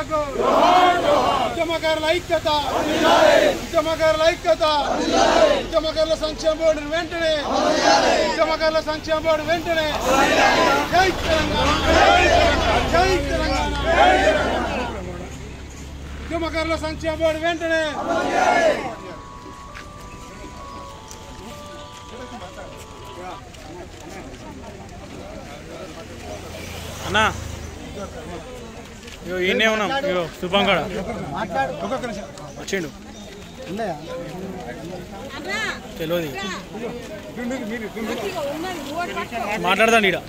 ఉద్యమకారులకు ఉద్యమకారుల ఐక్యత ఉద్యమకారుల ఐక్యత ఉద్యమకారుల సంక్షేమ బోర్డు వెంటనే ఉద్యమకారుల సంక్షేమ బోర్డు వెంటనే జై తెలంగాణ జై తెలంగాణ ఉద్యమకారుల సంక్షేమ బోర్డు వెంటనే అన్నా ఇగో ఈయనే ఉన్నాం ఇగో శుభంగడ వచ్చిండు తెలియదు మాట్లాడదాండి ఈడ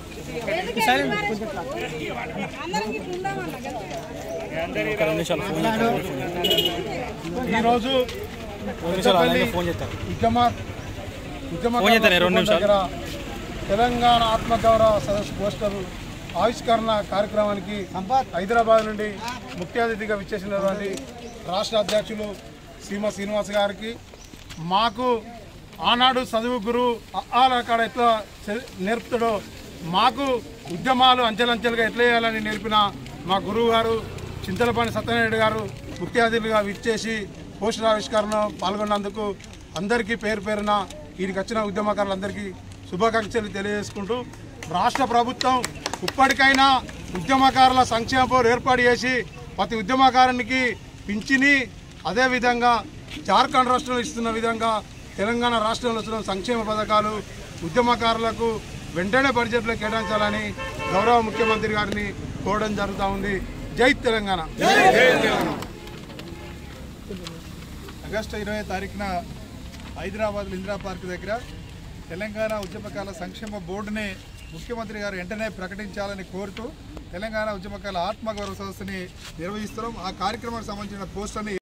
ఒక రెండు నిమిషాలు ఫోన్ చేస్తాను ఈరోజు రెండు నిమిషాలు అలాగే ఫోన్ చేస్తాను ఉద్యమ ఉద్యమ ఫోన్ చేస్తాను, రెండు నిమిషాలు. దగ్గర తెలంగాణ ఆత్మగౌరవ సదస్సు పోస్టర్ ఆవిష్కరణ కార్యక్రమానికి హైదరాబాద్ నుండి ముఖ్య అతిథిగా విచ్చేసినటువంటి రాష్ట్ర అధ్యక్షులు సీమ శ్రీనివాస్ గారికి మాకు ఆనాడు చదువు గురు ఆల కాడ ఎట్లా చే- నేర్పుతాడో మాకు ఉద్యమాలు అంచెలంచెలుగా ఎట్లా చేయాలని నేర్పిన మా గురువు గారు చింతలపాని సత్యనారాయణ గారు ముఖ్య అతిథిగా విచ్చేసి పోస్టర్ ఆవిష్కరణ పాల్గొన్నందుకు అందరికీ పేరు పేరున వీరికి వచ్చిన ఉద్యమకారులందరికీ శుభాకాంక్షలు తెలియజేసుకుంటూ రాష్ట్ర ప్రభుత్వం ఇప్పటికైనా ఉద్యమకారుల సంక్షేమ బోర్డు ఏర్పాటు చేసి ప్రతి ఉద్యమకారునికి పింఛని అదేవిధంగా జార్ఖండ్ రాష్ట్రంలో ఇస్తున్న విధంగా తెలంగాణ రాష్ట్రంలో ఇస్తున్న సంక్షేమ పథకాలు ఉద్యమకారులకు వెంటనే బడ్జెట్లో కేటాయించాలని గౌరవ ముఖ్యమంత్రి గారిని కోరడం జరుగుతూ ఉంది జై తెలంగాణ ఆగస్టు ఇరవై తారీఖున హైదరాబాద్ ఇందిరా పార్క్ దగ్గర తెలంగాణ ఉద్యమకాల సంక్షేమ బోర్డుని ముఖ్యమంత్రి గారు వెంటనే ప్రకటించాలని కోరుతూ తెలంగాణ ఉద్యమకాల ఆత్మగౌరవ సదస్సుని నిర్వహిస్తున్నాం ఆ కార్యక్రమానికి సంబంధించిన పోస్టర్ని